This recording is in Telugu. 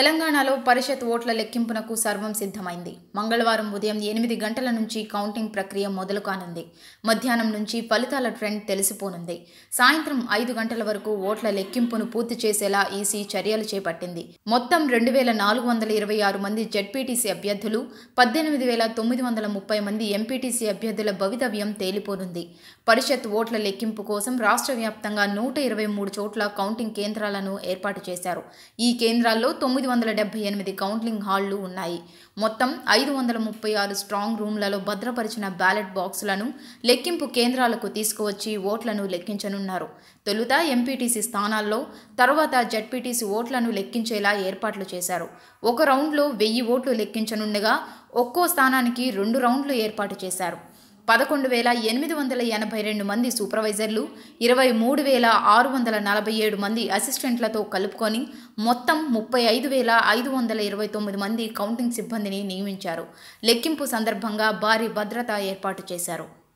తెలంగాణలో పరిషత్ ఓట్ల లెక్కింపునకు సర్వం సిద్ధమైంది మంగళవారం ఉదయం ఎనిమిది గంటల నుంచి కౌంటింగ్ ప్రక్రియ మొదలు కానుంది మధ్యాహ్నం నుంచి ఫలితాల ట్రెండ్ తెలిసిపోనుంది సాయంత్రం ఐదు గంటల వరకు ఓట్ల లెక్కింపును పూర్తి చేసేలా ఈసీ చర్యలు చేపట్టింది మొత్తం రెండు వేల నాలుగు వందల ఇరవై ఆరు మంది జెడ్పీటీసీ అభ్యర్థులు పద్దెనిమిది వేల తొమ్మిది వందల ముప్పై మంది ఎంపీటీసీ అభ్యర్థుల భవితవ్యం తేలిపోనుంది పరిషత్ ఓట్ల లెక్కింపు కోసం రాష్ట్ర వ్యాప్తంగా నూట ఇరవై మూడు చోట్ల కౌంటింగ్ కేంద్రాలను ఏర్పాటు చేశారు ఈ కేంద్రాల్లో తొమ్మిది వందల డెబ్బై ఎనిమిది కౌంటింగ్ హాళ్లు ఉన్నాయి మొత్తం ఐదు వందల ముప్పై ఆరు స్ట్రాంగ్ రూమ్లలో భద్రపరిచిన బ్యాలెట్ బాక్సులను లెక్కింపు కేంద్రాలకు తీసుకువచ్చి ఓట్లను లెక్కించనున్నారు తొలుత ఎంపీటీసీ స్థానాల్లో తర్వాత జడ్పీటీసీ ఓట్లను లెక్కించేలా ఏర్పాట్లు చేశారు ఒక రౌండ్లో వెయ్యి ఓట్లు లెక్కించనుండగా ఒక్కో స్థానానికి రెండు రౌండ్లు ఏర్పాటు చేశారు పదకొండు వేల ఎనిమిది వందల ఎనభై రెండు మంది సూపర్వైజర్లు ఇరవై మూడు వేల ఆరు వందల నలభై ఏడు మంది అసిస్టెంట్లతో కలుపుకొని మొత్తం ముప్పై ఐదు వేల ఐదు వందల ఇరవై తొమ్మిది మంది కౌంటింగ్ సిబ్బందిని నియమించారు లెక్కింపు సందర్భంగా భారీ భద్రత ఏర్పాటు చేశారు